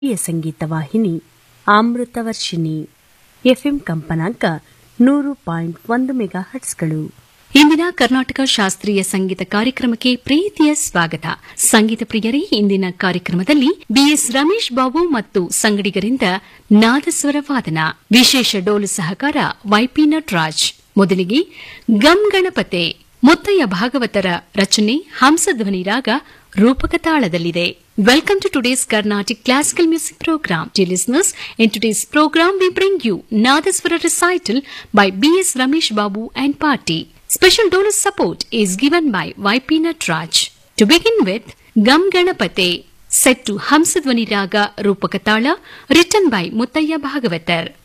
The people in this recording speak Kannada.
ಹಿರಿಯ ಸಂಗೀತ ವಾಹಿನಿ ಅಮೃತವರ್ಷಿಣಿ ಎಫ್ಎಂ ಕಂಪನಾಂಕ ನೂರು ಪಾಯಿಂಟ್ ಒಂದು ಮೆಗಾ ಹಟ್ಸ್ಗಳು ಇಂದಿನ ಕರ್ನಾಟಕ ಶಾಸ್ತ್ರೀಯ ಸಂಗೀತ ಕಾರ್ಯಕ್ರಮಕ್ಕೆ ಪ್ರೀತಿಯ ಸ್ವಾಗತ ಸಂಗೀತ ಪ್ರಿಯರೇ ಇಂದಿನ ಕಾರ್ಯಕ್ರಮದಲ್ಲಿ ಬಿಎಸ್ ರಮೇಶ್ ಬಾಬು ಮತ್ತು ಸಂಗಡಿಗರಿಂದ ನಾದಸ್ವರ ವಾದನ ವಿಶೇಷ ಡೋಲು ಸಹಕಾರ ವೈಪಿ ನಟರಾಜ್ ಮೊದಲಿಗೆ ಗಂ ಗಣಪತೆ ಮುತ್ತಯ್ಯ ಭಾಗವತರ ರಚನೆ ಹಂಸಧ್ವನಿ ರಾಗ ರೂಪಕ ತಾಳದಲ್ಲಿದೆ welcome to today's Carnatic classical music program the listeners in today's program we bring you nadaswaram recital by B.S. Ramesh Babu and party. Special donor support is given by YP Natraj. To begin with, Gam Ganapate, set to Hamsadvani Raga Rupakatala, written by Muttaya Bhagavatar.